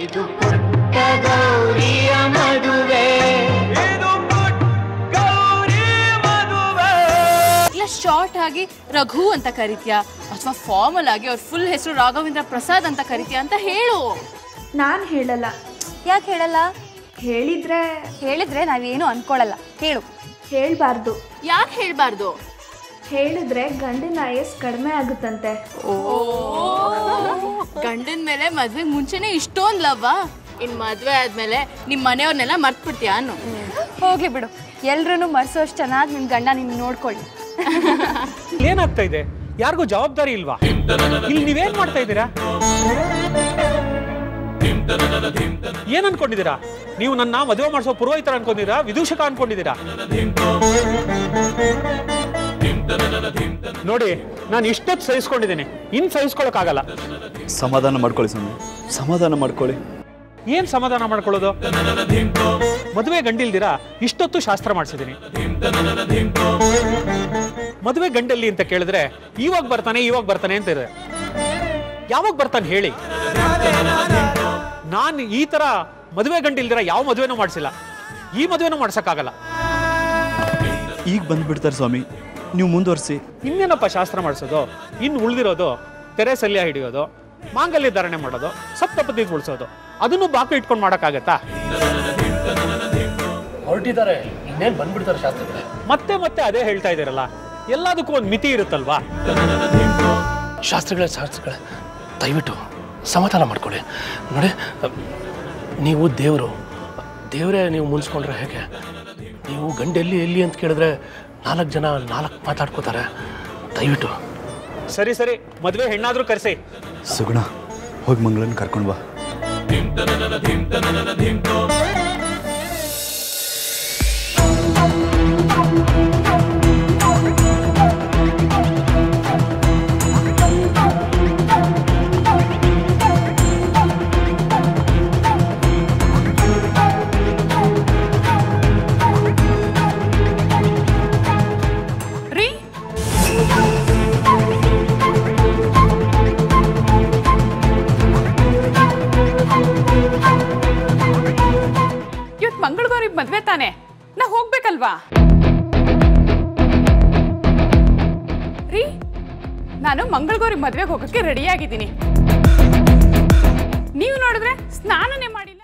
ಇದು ಪುಟ್ಟ ಗೌರಿಯ ಮದುವೆ ಇಲ್ಲ ಶಾರ್ಟ್ ಆಗಿ ರಘು ಅಂತ ಕರಿತೀಯಾ ಅಥವಾ ಫಾರ್ಮಲ್ ಆಗಿ ಅವ್ರ ಫುಲ್ ಹೆಸರು ರಾಘವೇಂದ್ರ ಪ್ರಸಾದ್ ಅಂತ ಕರಿತೀಯಾ ಅಂತ ಹೇಳು ನಾನು ಹೇಳಲ್ಲ ಯಾಕೆ ಹೇಳಲ್ಲ ಹೇಳಿದ್ರೆ ಹೇಳಿದ್ರೆ ನಾವೇನು ಅನ್ಕೊಳ್ಳಲ್ಲ ಹೇಳು ಹೇಳಬಾರ್ದು ಯಾಕೆ ಹೇಳ್ಬಾರ್ದು ಹೇಳಿದ್ರೆ ಗಂಡಿನ ಆಯಸ್ ಕಡಿಮೆ ಆಗುತ್ತಂತೆ ಗಂಡನ ಮೇಲೆ ಮದ್ವೆಗೆ ಮುಂಚೆನೆ ಇಷ್ಟೊಂದು ಲವ್ವಾ ಇನ್ ಮದ್ವೆ ಆದ್ಮೇಲೆ ನಿಮ್ ಮನೆಯವ್ರನ್ನೆಲ್ಲ ಮರ್ತ್ಬಿಡ್ತೀಯಾ ಅನ್ನು ಹೋಗ್ಲಿ ಬಿಡು ಎಲ್ರೂ ಮರ್ಸೋಷ್ಟು ಚೆನ್ನಾಗಿ ನಿನ್ನ ಗಂಡ ನಿನ್ನ ನೋಡ್ಕೊಳ್ಳಿ ಏನಾಗ್ತಾ ಇದೆ ಯಾರಿಗೂ ಜವಾಬ್ದಾರಿ ಇಲ್ವಾ ಇಲ್ಲಿ ನೀವೇನ್ ಮಾಡ್ತಾ ಇದ್ದೀರಾ ಏನ್ ಅನ್ಕೊಂಡಿದ್ದೀರಾ ನೀವು ನನ್ನ ಮದುವೆ ಮಾಡಿಸೋ ಪುರೋಹಿತರ ಅನ್ಕೊಂಡಿದ್ದೀರಾ ವಿದೂಷಕ ಅನ್ಕೊಂಡಿದ್ದೀರಾ ನೋಡಿ ನಾನು ಇಷ್ಟೊತ್ತು ಸಹಿಸ್ಕೊಂಡಿದ್ದೀನಿ ಇನ್ ಸಹಿಸ್ಕೊಳಕ್ಕಾಗಲ್ಲ ಸಮಾಧಾನ ಮಾಡ್ಕೊಳ್ಳಿ ಸ್ವಾಮಿ ಸಮಾಧಾನ ಮಾಡ್ಕೊಳ್ಳಿ ಏನ್ ಸಮಾಧಾನ ಮಾಡ್ಕೊಳ್ಳೋದು ಮದುವೆ ಗಂಡಿಲ್ದಿರಾ ಇಷ್ಟೊತ್ತು ಶಾಸ್ತ್ರ ಮಾಡಿಸಿದ್ದೀನಿ ಮದುವೆ ಗಂಡಲ್ಲಿ ಅಂತ ಕೇಳಿದ್ರೆ ಇವಾಗ ಬರ್ತಾನೆ ಇವಾಗ ಬರ್ತಾನೆ ಅಂತ ಇದೆ ಯಾವಾಗ ಬರ್ತಾನೆ ಹೇಳಿ ನಾನು ಈ ತರ ಮದುವೆ ಗಂಡಿಲ್ದಿರ ಯಾವ ಮದುವೆನೂ ಮಾಡಿಸಿಲ್ಲ ಈ ಮದುವೆನೂ ಮಾಡ್ಸಕ್ಕಾಗಲ್ಲ ಈಗ ಬಂದ್ಬಿಡ್ತಾರೆ ಸ್ವಾಮಿ ನೀವು ಮುಂದುವರಿಸಿ ಇನ್ನೇನಪ್ಪ ಶಾಸ್ತ್ರ ಮಾಡಿಸೋದು ಇನ್ನು ಉಳಿದಿರೋದು ತೆರೆ ಸಲ್ಯ ಹಿಡಿಯೋದು ಮಾಂಗಲ್ಯ ಧಾರಣೆ ಮಾಡೋದು ಸಪ್ತಪದಿ ಉಳಿಸೋದು ಅದನ್ನು ಬಾಕು ಇಟ್ಕೊಂಡು ಮಾಡೋಕ್ಕಾಗತ್ತಾ ಹೊರಟಿದ್ದಾರೆ ಇನ್ನೇನು ಬಂದ್ಬಿಡ್ತಾರೆ ಶಾಸ್ತ್ರಕ್ಕೆ ಮತ್ತೆ ಮತ್ತೆ ಅದೇ ಹೇಳ್ತಾ ಇದ್ದೀರಲ್ಲ ಎಲ್ಲದಕ್ಕೂ ಒಂದು ಮಿತಿ ಇರುತ್ತಲ್ವಾ ಶಾಸ್ತ್ರಗಳೇ ಶಾಸ್ತ್ರಗಳೇ ದಯವಿಟ್ಟು ಸಮಾಧಾನ ಮಾಡ್ಕೊಳ್ಳಿ ನೋಡಿ ನೀವು ದೇವರು ದೇವರೇ ನೀವು ಮುನ್ಸ್ಕೊಂಡ್ರೆ ಹೇಗೆ ನೀವು ಗಂಡು ಎಲ್ಲಿ ಎಲ್ಲಿ ಅಂತ ಕೇಳಿದ್ರೆ ನಾಲ್ಕು ಜನ ನಾಲ್ಕು ಮಾತಾಡ್ಕೋತಾರೆ ದಯವಿಟ್ಟು ಸರಿ ಸರಿ ಮದುವೆ ಹೆಣ್ಣಾದ್ರೂ ಕರೆಸಿ ಸುಗುಣ ಹೋಗಿ ಮಂಗಳನ್ನ ಕರ್ಕೊಂಡು ಬಾ ರೀ ಇವತ್ತು ಮಂಗಳಗೌರಿ ಮದ್ವೆ ತಾನೆ ನಾ ಹೋಗ್ಬೇಕಲ್ವಾ ರೀ ನಾನು ಮಂಗಳಗೌರಿ ಮದ್ವೆಗೆ ಹೋಗಕ್ಕೆ ರೆಡಿ ಆಗಿದ್ದೀನಿ ನೀವು ನೋಡಿದ್ರೆ ಸ್ನಾನನೇ ಮಾಡಿಲ್ಲ